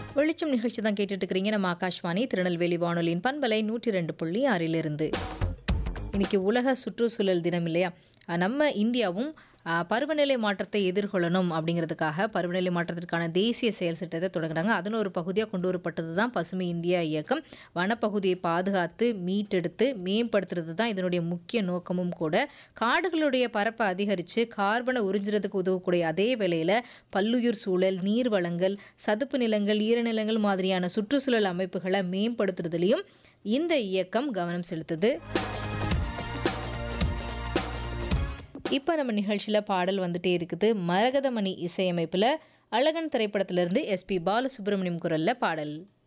வெளிச்சம் நிகழ்ச்சி தான் கேட்டுட்டு இருக்கிறீங்க நம்ம ஆகாஷ்வாணி திருநெல்வேலி வானொலியின் பண்பலை நூற்றி ரெண்டு புள்ளி ஆறிலிருந்து இன்னைக்கு உலக சுற்றுச்சூழல் தினம் இல்லையா அஹ் நம்ம இந்தியாவும் அஹ், பருவநிலை மாற்றத்தை எதிர்கொள்ளணும் அப்படிங்கிறதுக்காக பருவநிலை மாற்றத்திற்கான தேசிய செயல் திட்டத்தை தொடங்குறாங்க அதன் ஒரு பகுதியாக கொண்டு வரப்பட்டது தான் பசுமை இந்தியா இயக்கம் வனப்பகுதியை பாதுகாத்து மீட்டெடுத்து மேம்படுத்துறது தான் இதனுடைய முக்கிய நோக்கமும் கூட காடுகளுடைய பரப்பை அதிகரித்து கார்பனை உறிஞ்சுறதுக்கு உதவக்கூடிய அதே வேளையில் பல்லுயிர் சூழல் நீர் வளங்கள் சதுப்பு நிலங்கள் ஈரநிலங்கள் மாதிரியான சுற்றுச்சூழல் அமைப்புகளை மேம்படுத்துறதுலையும் இந்த இயக்கம் கவனம் செலுத்துது இப்போ நம்ம நிகழ்ச்சியில் பாடல் வந்துட்டே இருக்குது மரகதமணி இசையமைப்பில் அழகன் திரைப்படத்திலிருந்து எஸ்பி பாலசுப்ரமணியம் குரலில் பாடல்